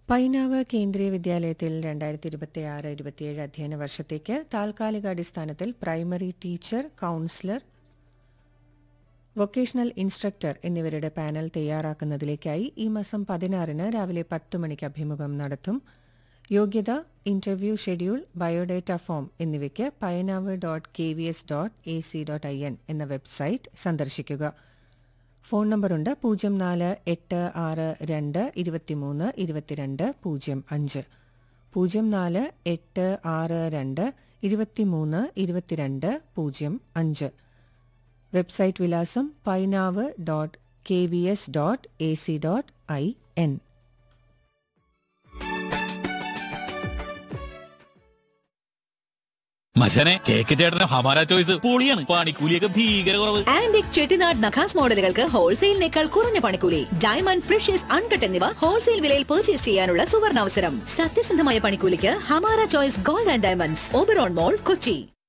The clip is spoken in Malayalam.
പൈനാവ് കേന്ദ്രീയ വിദ്യാലയത്തിൽ രണ്ടായിരത്തി ഇരുപത്തി ആറ് ഇരുപത്തിയേഴ് അധ്യയന വർഷത്തേക്ക് താൽക്കാലികാടിസ്ഥാനത്തിൽ primary teacher counsellor vocational instructor എന്നിവരുടെ പാനൽ തയ്യാറാക്കുന്നതിലേക്കായി ഈ മാസം പതിനാറിന് രാവിലെ പത്ത് മണിക്ക് അഭിമുഖം നടത്തും യോഗ്യത ഇന്റർവ്യൂ ഷെഡ്യൂൾ ബയോഡേറ്റ ഫോം എന്നിവയ്ക്ക് Painavu dot K V S dot A C dot I N എന്ന വെബ്സൈറ്റ് സന്ദർശിക്കുക ഫോൺ നമ്പറുണ്ട് പൂജ്യം നാല് എട്ട് ആറ് രണ്ട് ഇരുപത്തിമൂന്ന് ഇരുപത്തിരണ്ട് പൂജ്യം അഞ്ച് പൂജ്യം നാല് എട്ട് ആറ് രണ്ട് ഇരുപത്തിമൂന്ന് ഇരുപത്തിരണ്ട് പൂജ്യം അഞ്ച് വെബ്സൈറ്റ് വിലാസം Painavu dot K V S dot A C dot I N മച്ചനെ കേക്ക് ചേട്ടന് ഹമാര ചോയ്സ് പൊളിയാണ് പണിക്കൂലിയൊക്കെ ഭീകര കുറവ് ആന്റിക് ചെട്ടിനാട് നഖാസ് മോഡലുകൾക്ക് ഹോൾസെയിലിനേക്കാൾ കുറഞ്ഞ പണിക്കൂലി ഡയമണ്ട് പ്രഷ്യസ് അൺകട്ട് എന്നിവ ഹോൾസെയിൽ വിലയിൽ പർച്ചേസ് ചെയ്യാനുള്ള സുവർണാവസരം സത്യസന്ധമായ പണിക്കൂലിക്ക് Hamara choice gold and diamonds Oberon mall Kochi